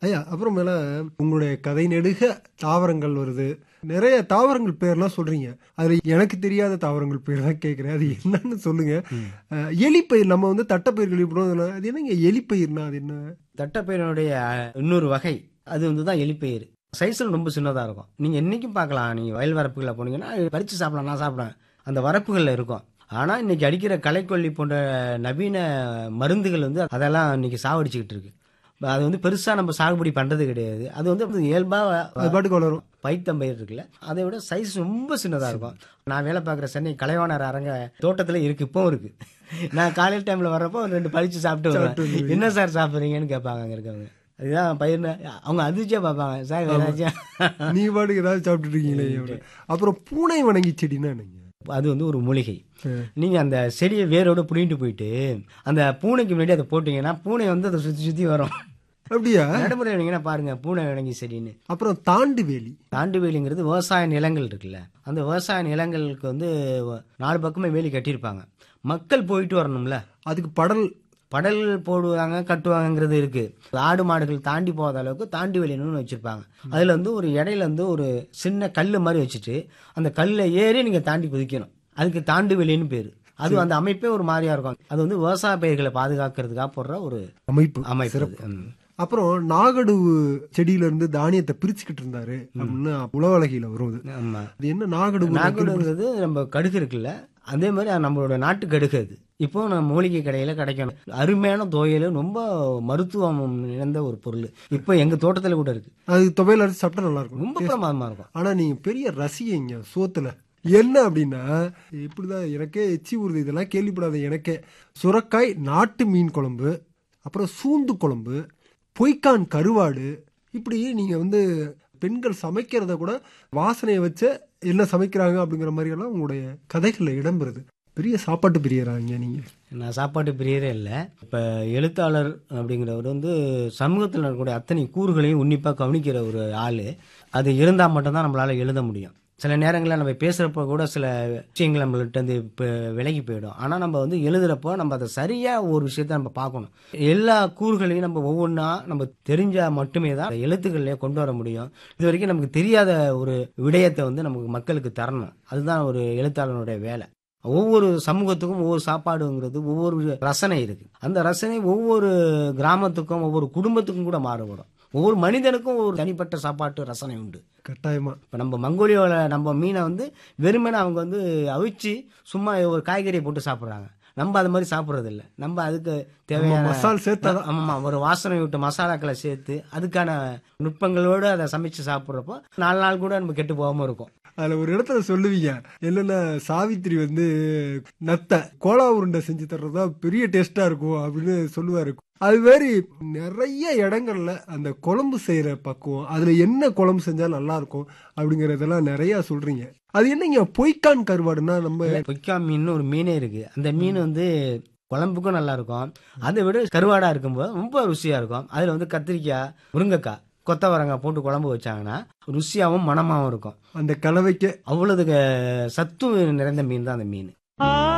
ஐயா அப்புறமேல உங்களுடைய கதை நெடுக தாவரங்கள் வருது நிறைய தாவரங்கள் பேர்லாம் சொல்றீங்க அதுல எனக்கு தெரியாத தாவரங்கள் பேர் தான் கேட்குறேன் அது என்னன்னு சொல்லுங்க அஹ், எலிப்பயிர் நம்ம வந்து தட்டைப்பயிர் கேள்விப்படுவோம் அது என்னங்க எலிப்பயிர்னா அது என்ன தட்டைப்பயிரினுடைய அஹ், இன்னொரு வகை அது வந்து தான் எலிப்பயிர் சைஸில் ரொம்ப சின்னதாக இருக்கும் நீங்கள் என்றைக்கும் பார்க்கலாம் நீங்கள் வயல் வரப்புகளில் போனீங்கன்னா பறித்து சாப்பிடலாம் நான் சாப்பிடுவேன் அந்த வரப்புகளில் இருக்கும் ஆனால் இன்னைக்கு அடிக்கிற களைக்கொல்லி போன்ற நவீன மருந்துகள் வந்து அதெல்லாம் இன்னைக்கு சாவடிச்சுக்கிட்டு இருக்கு அது வந்து பெருசாக நம்ம சாகுபடி பண்ணுறது கிடையாது அது வந்து இயல்பாக அது பாட்டுக்கு வளரும் பைத்தம்பயிர் இருக்குல்ல அதை விட சைஸ் ரொம்ப சின்னதாக இருக்கும் நான் வேலை பார்க்குற சென்னை கலைவாணர் அரங்க தோட்டத்தில் இருக்கு இப்பவும் இருக்கு நான் காலையில் டைமில் வர்றப்போ ஒரு ரெண்டு பழிச்சு சாப்பிட்டு வருவேன் என்ன சார் சாப்பிட்றீங்கன்னு கேட்பாங்க அங்கே இருக்கவங்க அதுதான் பயிர்னு அவங்க அதிர்ச்சியாக பார்ப்பாங்க சார் ஏதாச்சும் நீ பாட்டுக்கு ஏதாவது சாப்பிட்டுட்டு இருக்கீங்களே அப்படி. அப்புறம் பூனை வணங்கி செடின்னா என்னங்க அது வந்து ஒரு மூலிகை ம். நீங்கள் அந்த செடியை வேரோட புடிங்கிட்டு போயிட்டு அந்த பூனைக்கு முன்னாடி அதை போட்டீங்கன்னா பூனை வந்து அதை சுற்றி சுற்றி வரும் அப்படியா நடைமுறை வந்தீங்கன்னா பாருங்க பூனை விளங்கி செடின்னு அப்புறம் தாண்டு வேலி தாண்டு வேலிங்கிறது விவசாய நிலங்கள் இருக்குல்ல அந்த விவசாய நிலங்களுக்கு வந்து நாலு பக்கமே வேலி கட்டியிருப்பாங்க மக்கள் போயிட்டு வரணும்ல அதுக்கு படல் படல் போடுவாங்க கட்டுவாங்கங்கிறது இருக்கு ஆடு மாடுகள் தாண்டி போகாத அளவுக்கு தாண்டி வேலின்னு வச்சிருப்பாங்க அதுல வந்து ஒரு இடையில வந்து ஒரு சின்ன கல் மாதிரி வச்சுட்டு அந்த கல்லை ஏறி நீங்க தாண்டி குதிக்கணும் அதுக்கு தாண்டு வேலின்னு பேரு அது அந்த அமைப்பே ஒரு மாதிரியா இருக்கும் அது வந்து விவசாய பயிர்களை பாதுகாக்கிறதுக்காக போடுற ஒரு அமைப்பு அமைப்பு சிறப்பு அது. ம். அப்புறம் நாகடுவு செடியில இருந்து தானியத்தை பிரிச்சுக்கிட்டு இருந்தாரு அப்படின்னு உலவலகையில வரும் அது ஆமா அது என்ன நாகடுவு நாகடுங்கிறது நம்ம கடுகு இருக்குல்ல அதே மாதிரி அது நம்மளோட நாட்டு கடுகு அது இப்போ நம்ம மூலிகை கடையில கிடைக்கும் அருமையான துவையல் ரொம்ப மருத்துவம் நிறைந்த ஒரு பொருள் இப்போ எங்க தோட்டத்துல கூட இருக்கு அது துவையில அரைச்சு சாப்பிட்டா நல்லா இருக்கும் ரொம்ப பிரமாதமா இருக்கும் ஆனா நீங்க பெரிய ரசிகைங்க சோத்துல என்ன அப்படின்னா இப்படிதான் எனக்கே எச்சி ஊறுது இதெல்லாம் கேள்விப்படாத எனக்கே சுரக்காய் நாட்டு மீன் குழம்பு அப்புறம் சூந்து குழம்பு பொய்க்கான் கருவாடு இப்படி நீங்க வந்து பெண்கள் சமைக்கிறத கூட வாசனையை வச்சு என்ன சமைக்கிறாங்க அப்படிங்கிற மாதிரி எல்லாம் உங்களுடைய கதைகள்ல இடம்பெறுது பெரிய சாப்பாட்டு பிரியறாங்க நீங்க நான் சாப்பாட்டு பிரியரே இல்லை இப்போ எழுத்தாளர் அப்படிங்கிறவர் வந்து சமூகத்தில் இருக்கக்கூடிய அத்தனை கூறுகளையும் உன்னிப்பாக கவனிக்கிற ஒரு ஆள் அது இருந்தால் மட்டும்தான் நம்மளால் எழுத முடியும் சில நேரங்களில் நம்ம பேசுகிறப்போ கூட சில விஷயங்கள் நம்மள்கிட்ட இருந்து இப்போ விலகி போயிடும் ஆனால் நம்ம வந்து எழுதுறப்போ நம்ம அதை சரியாக ஒரு விஷயத்த நம்ம பார்க்கணும் எல்லா கூறுகளையும் நம்ம ஒவ்வொன்றா நம்ம தெரிஞ்சால் மட்டுமே தான் எழுத்துக்கள்லேயே கொண்டு வர முடியும் இது வரைக்கும் நமக்கு தெரியாத ஒரு விடயத்தை வந்து நமக்கு மக்களுக்கு தரணும் அதுதான் ஒரு எழுத்தாளனுடைய வேலை ஒவ்வொரு சமூகத்துக்கும் ஒவ்வொரு சாப்பாடுங்கிறது ஒவ்வொரு ரசனை இருக்கு அந்த ரசனை ஒவ்வொரு கிராமத்துக்கும் ஒவ்வொரு குடும்பத்துக்கும் கூட மாறுபடும் ஒவ்வொரு மனிதனுக்கும் ஒரு தனிப்பட்ட சாப்பாட்டு ரசனை உண்டு கட்டாயமா இப்போ நம்ம மங்கோலியாவில் நம்ம மீனை வந்து வெறுமனே அவங்க வந்து அவிச்சு சும்மா ஒரு காய்கறியை போட்டு சாப்பிட்றாங்க நம்ம அது மாதிரி சாப்பிட்றது இல்ல நம்ம அதுக்கு தேவையான மசால் சேர்த்தாதான் ஆமா ஒரு வாசனை விட்டு மசாலாக்களை சேர்த்து அதுக்கான நுட்பங்களோடு அதை சமைச்சு சாப்பிட்றப்போ நாலு நாள் கூட நம்ம கெட்டு போகாம இருக்கும் அதுல ஒரு இடத்துல சொல்லுவீங்க என்னன்னா சாவித்திரி வந்து நத்த கோலா உருண்டை செஞ்சு தர்றதா பெரிய டேஸ்டா இருக்கும் அப்படின்னு சொல்லுவாரு அது மாதிரி நிறைய இடங்கள்ல அந்த குழம்பு செய்யற பக்குவம் அதுல என்ன குழம்பு செஞ்சா நல்லா இருக்கும் அப்படிங்கறதெல்லாம் நிறைய சொல்றீங்க அது என்னங்க பொய்க்கான் கருவாடுன்னா நம்ம பொய்க்கா மீன் ஒரு மீனே இருக்கு அந்த மீன் வந்து குழம்புக்கும் நல்லா இருக்கும் அதை விட கருவாடா இருக்கும்போது ரொம்ப ருசியா இருக்கும் அதுல வந்து கத்திரிக்காய் முருங்கைக்காய் கொத்தவரங்காய் போட்டு குழம்பு வச்சாங்கன்னா ருசியாவும் மணமாவும் இருக்கும் அந்த கலவைக்கு அவ்வளவு சத்து நிறைந்த மீன் தான் அந்த மீன் ஆ